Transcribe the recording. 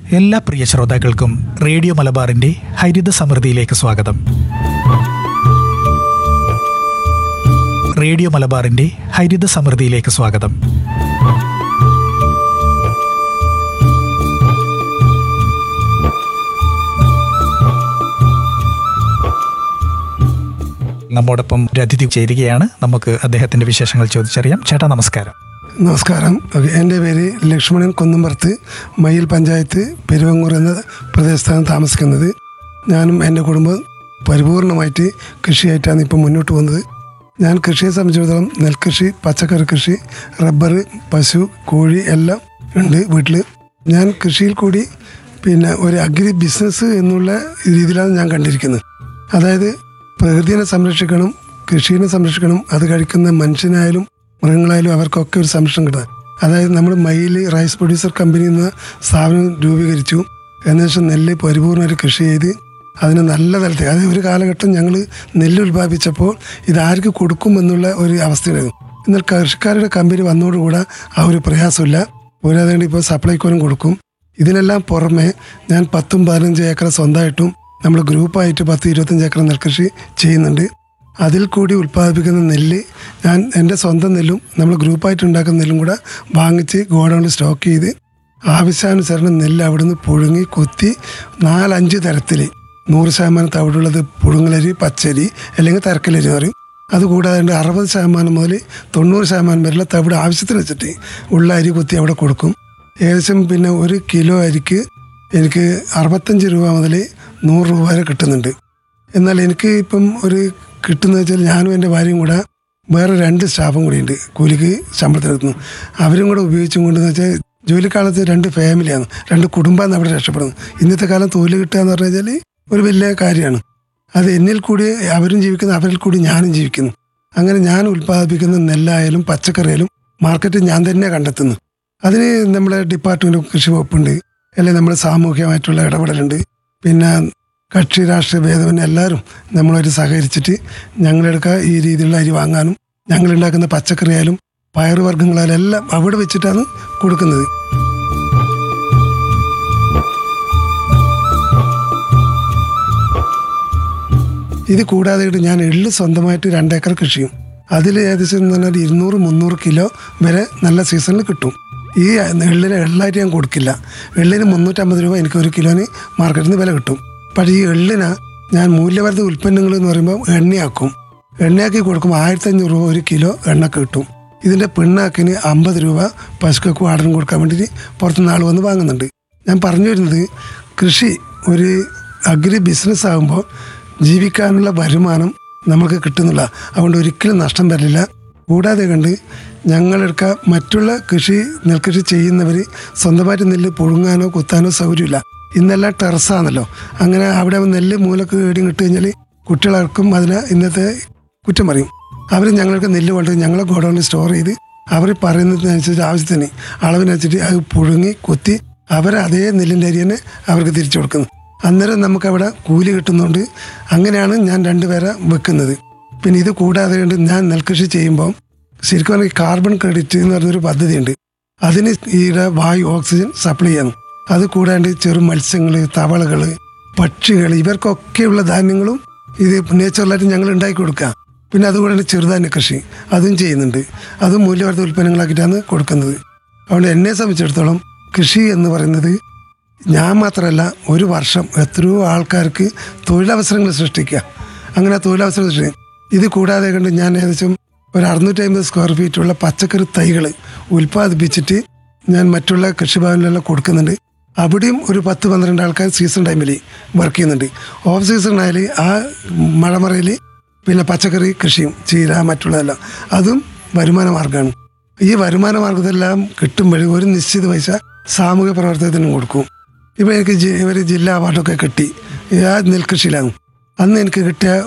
എല്ലാ പ്രിയ ശ്രോതാക്കൾക്കും റേഡിയോ മലബാറിന്റെ ഹരിത സമൃദ്ധിയിലേക്ക് സ്വാഗതം റേഡിയോ മലബാറിന്റെ ഹരിത സമൃദ്ധിയിലേക്ക് സ്വാഗതം നമ്മോടൊപ്പം ഒരു അതിഥി ചേരുകയാണ് നമുക്ക് അദ്ദേഹത്തിന്റെ വിശേഷങ്ങൾ ചോദിച്ചറിയാം ചേട്ടാ നമസ്കാരം നമസ്കാരം ഓക്കെ. എൻ്റെ പേര് ലക്ഷ്മണൻ കുന്നമ്പുറത്ത് മയ്യിൽ പഞ്ചായത്ത് പെരുവങ്ങൂർ എന്ന പ്രദേശത്താണ് താമസിക്കുന്നത് ഞാനും എൻ്റെ കുടുംബം പരിപൂർണമായിട്ട് കൃഷിയായിട്ടാണ് ഇപ്പോൾ മുന്നോട്ട് പോകുന്നത് ഞാൻ കൃഷിയെ സംബന്ധിച്ചിടത്തോളം നെൽകൃഷി പച്ചക്കറി കൃഷി റബ്ബർ പശു കോഴി എല്ലാം ഉണ്ട് വീട്ടിൽ ഞാൻ കൃഷിയിൽ കൂടി പിന്നെ ഒരു അഗ്രി ബിസിനസ് എന്നുള്ള രീതിയിലാണ് ഞാൻ കണ്ടിരിക്കുന്നത് അതായത് പ്രകൃതിയെ സംരക്ഷിക്കണം കൃഷിയെ സംരക്ഷിക്കണം അത് കഴിക്കുന്ന മനുഷ്യനായാലും മൃഗങ്ങളായാലും അവർക്കൊക്കെ ഒരു സംരക്ഷണം കിട്ടുന്നത് അതായത് നമ്മൾ മയിൽ റൈസ് പ്രൊഡ്യൂസർ കമ്പനി എന്ന സ്ഥാപനം രൂപീകരിച്ചു എന്നുവെച്ചാൽ നെല്ല് പരിപൂർണ്ണമായിട്ട് കൃഷി ചെയ്ത് അതിന് നല്ല തലത്തിൽ അതായത് ഒരു കാലഘട്ടം ഞങ്ങൾ നെല്ല് ഉൽപ്പാദിപ്പിച്ചപ്പോൾ ഇത് ആർക്ക് കൊടുക്കും എന്നുള്ള ഒരു അവസ്ഥയായിരുന്നു എന്നാൽ കൃഷിക്കാരുടെ കമ്പനി വന്നതോടുകൂടെ ആ ഒരു പ്രയാസമില്ല പോരാതെ ഇപ്പോൾ സപ്ലൈക്കോനും കൊടുക്കും ഇതിനെല്ലാം പുറമെ ഞാൻ പത്തും പതിനഞ്ച് ഏക്കർ സ്വന്തമായിട്ടും നമ്മൾ ഗ്രൂപ്പായിട്ട് പത്ത് ഇരുപത്തഞ്ച് ഏക്കർ നെൽകൃഷി ചെയ്യുന്നുണ്ട് അതിൽ കൂടി ഉൽപ്പാദിപ്പിക്കുന്ന നെല്ല് ഞാൻ എൻ്റെ സ്വന്തം നെല്ലും നമ്മൾ ഗ്രൂപ്പായിട്ട് ഉണ്ടാക്കുന്ന നെല്ലും കൂടെ വാങ്ങിച്ച് ഗോഡൗണിൽ സ്റ്റോക്ക് ചെയ്ത് ആവശ്യാനുസരണം നെല്ല് അവിടുന്ന് പുഴുങ്ങി കുത്തി നാലഞ്ച് തരത്തിൽ നൂറ് ശതമാനം തവിടുള്ളത് പുഴുങ്ങലരി പച്ചരി അല്ലെങ്കിൽ തരക്കലരി എന്ന് പറയും അതുകൂടാതെ ഉണ്ട് അറുപത് ശതമാനം മുതൽ തൊണ്ണൂറ് ശതമാനം വരെയുള്ള തവിട് ആവശ്യത്തിന് വെച്ചിട്ട് ഉള്ള അരി കുത്തി അവിടെ കൊടുക്കും ഏകദേശം പിന്നെ ഒരു കിലോ അരിക്ക് എനിക്ക് അറുപത്തഞ്ച് രൂപ മുതൽ നൂറ് രൂപ വരെ കിട്ടുന്നുണ്ട് എന്നാൽ എനിക്ക് ഇപ്പം ഒരു കിട്ടുന്ന വെച്ചാൽ ഞാനും എൻ്റെ ഭാര്യയും കൂടെ വേറെ രണ്ട് സ്റ്റാഫും കൂടി ഉണ്ട് കൂലിക്ക് ശമ്പളത്തിനെത്തുന്നു അവരും കൂടെ ഉപയോഗിച്ചും കൊണ്ടെന്ന് വെച്ചാൽ ജോലിക്കാലത്ത് രണ്ട് ഫാമിലിയാണ് രണ്ട് കുടുംബമാണ് അവിടെ രക്ഷപ്പെടുന്നത് ഇന്നത്തെ കാലം തൊഴിൽ കിട്ടുക എന്ന് പറഞ്ഞു കഴിഞ്ഞാൽ ഒരു വലിയ കാര്യമാണ് അത് എന്നിൽ കൂടി അവരും ജീവിക്കുന്നു അവരിൽ കൂടി ഞാനും ജീവിക്കുന്നു അങ്ങനെ ഞാൻ ഉൽപ്പാദിപ്പിക്കുന്ന നെല്ലായാലും പച്ചക്കറിയായാലും മാർക്കറ്റ് ഞാൻ തന്നെ കണ്ടെത്തുന്നു അതിന് നമ്മുടെ ഡിപ്പാർട്ട്മെന്റ് കൃഷി വകുപ്പുണ്ട് അല്ലെങ്കിൽ നമ്മുടെ സാമൂഹികമായിട്ടുള്ള ഇടപെടലുണ്ട് പിന്നെ കക്ഷി രാഷ്ട്രീയ ഭേദമന്യേ എല്ലാവരും നമ്മളായിട്ട് സഹകരിച്ചിട്ട് ഞങ്ങളെടുക്കുക ഈ രീതിയിലുള്ള അരി വാങ്ങാനും ഞങ്ങളുണ്ടാക്കുന്ന പച്ചക്കറിയായാലും പയറുവർഗ്ഗങ്ങളായാലും എല്ലാം അവിടെ വെച്ചിട്ടാണ് കൊടുക്കുന്നത് ഇത് കൂടാതെ ആയിട്ട് ഞാൻ എള്ള് സ്വന്തമായിട്ട് രണ്ടേക്കർ കൃഷിയും അതിൽ ഏകദേശം എന്ന് പറഞ്ഞാൽ ഇരുന്നൂറ് മുന്നൂറ് കിലോ വരെ നല്ല സീസണിൽ കിട്ടും ഈ എള്ളിന് എള്ളായിട്ട് ഞാൻ കൊടുക്കില്ല എള്ളിന് മുന്നൂറ്റമ്പത് രൂപ എനിക്ക് ഒരു കിലോന് മാർക്കറ്റിൽ നിന്ന് വില കിട്ടും പക്ഷേ ഈ എള്ളിന് ഞാൻ മൂല്യവർദ്ധിത ഉൽപ്പന്നങ്ങൾ എന്ന് പറയുമ്പോൾ എണ്ണയാക്കും എണ്ണയാക്കി കൊടുക്കുമ്പോൾ ആയിരത്തഞ്ഞൂറ് രൂപ ഒരു കിലോ എണ്ണക്ക് കിട്ടും ഇതിൻ്റെ പിണ്ണാക്കിന് അമ്പത് രൂപ പശുക്കൾക്ക് വാടനം കൊടുക്കാൻ വേണ്ടിയിട്ട് പുറത്തുനിന്ന് ആൾ വന്ന് വാങ്ങുന്നുണ്ട് ഞാൻ പറഞ്ഞു വരുന്നത് കൃഷി ഒരു അഗ്രി ബിസിനസ് ആകുമ്പോൾ ജീവിക്കാനുള്ള വരുമാനം നമുക്ക് കിട്ടുന്നില്ല അതുകൊണ്ട് ഒരിക്കലും നഷ്ടം വരില്ല കൂടാതെ കണ്ട് ഞങ്ങളെടുക്ക മറ്റുള്ള കൃഷി നെൽകൃഷി ചെയ്യുന്നവർ സ്വന്തമായിട്ട് നെല്ല് പുഴുങ്ങാനോ കുത്താനോ സൗകര്യമില്ല ഇന്നെല്ലാം ടെറസാണല്ലോ അങ്ങനെ അവിടെ നെല്ല് മൂലക്ക് എവിടെയും കിട്ടു കഴിഞ്ഞാൽ കുട്ടികൾക്കും അതിന് ഇന്നത്തെ കുറ്റം പറയും അവർ ഞങ്ങൾക്ക് നെല്ല് കൊണ്ട് ഞങ്ങളെ ഗോഡൗണിൽ സ്റ്റോർ ചെയ്ത് അവർ പറയുന്നതിനനുസരിച്ച് ആവശ്യത്തിന് അളവിനനുസരിച്ച് അത് പുഴുങ്ങി കുത്തി അവർ അതേ നെല്ലിൻ്റെ അരി തന്നെ അവർക്ക് തിരിച്ചു കൊടുക്കുന്നു അന്നേരം നമുക്കവിടെ കൂലി കിട്ടുന്നുണ്ട് അങ്ങനെയാണ് ഞാൻ രണ്ടുപേരെ വെക്കുന്നത് പിന്നെ ഇത് കൂടാതെ കൊണ്ട് ഞാൻ നെൽകൃഷി ചെയ്യുമ്പോൾ ശരിക്കും പറഞ്ഞാൽ കാർബൺ ക്രെഡിറ്റ് എന്ന് പറഞ്ഞൊരു പദ്ധതിയുണ്ട് അതിന് ഈയുടെ വായു ഓക്സിജൻ സപ്ലൈ ചെയ്യണം അത് കൂടാണ്ട് ചെറു മത്സ്യങ്ങൾ തവളകൾ പക്ഷികൾ ഇവർക്കൊക്കെയുള്ള ധാന്യങ്ങളും ഇത് നേച്ചുറലായിട്ട് ഞങ്ങൾ ഉണ്ടാക്കി കൊടുക്കുക പിന്നെ അതുകൂടാണ്ട് ചെറുധാന്യ കൃഷി അതും ചെയ്യുന്നുണ്ട് അതും മൂല്യവർദ്ധിത ഉൽപ്പന്നങ്ങളാക്കിയിട്ടാണ് കൊടുക്കുന്നത് അതുകൊണ്ട് എന്നെ സംബന്ധിച്ചിടത്തോളം കൃഷി എന്ന് പറയുന്നത് ഞാൻ മാത്രമല്ല ഒരു വർഷം എത്രയോ ആൾക്കാർക്ക് തൊഴിലവസരങ്ങൾ സൃഷ്ടിക്കുക അങ്ങനെ തൊഴിലവസരം സൃഷ്ടിക്കുക ഇത് കൂടാതെ കണ്ട് ഞാൻ ഏകദേശം ഒരു അറുന്നൂറ്റി അമ്പത് സ്ക്വയർ ഫീറ്റുള്ള പച്ചക്കറി തൈകൾ ഉൽപ്പാദിപ്പിച്ചിട്ട് ഞാൻ മറ്റുള്ള കൃഷിഭവനിലെല്ലാം കൊടുക്കുന്നുണ്ട് അവിടെയും ഒരു പത്ത് പന്ത്രണ്ട് ആൾക്കാർ സീസൺ ടൈമിൽ വർക്ക് ചെയ്യുന്നുണ്ട് ഓഫ് സീസൺ ആയാൽ ആ മഴമറയിൽ പിന്നെ പച്ചക്കറി കൃഷിയും ചീര മറ്റുള്ളതെല്ലാം അതും വരുമാന മാർഗ്ഗമാണ് ഈ വരുമാന മാർഗത്തെല്ലാം കിട്ടുമ്പോൾ ഒരു നിശ്ചിത പൈസ സാമൂഹ്യ പ്രവർത്തനത്തിന് കൊടുക്കും ഇപ്പം എനിക്ക് ജി- ഒരു ജില്ലാ അവാർഡൊക്കെ കിട്ടി ആ നെൽകൃഷിയിലാണ് അന്ന് എനിക്ക് കിട്ടിയ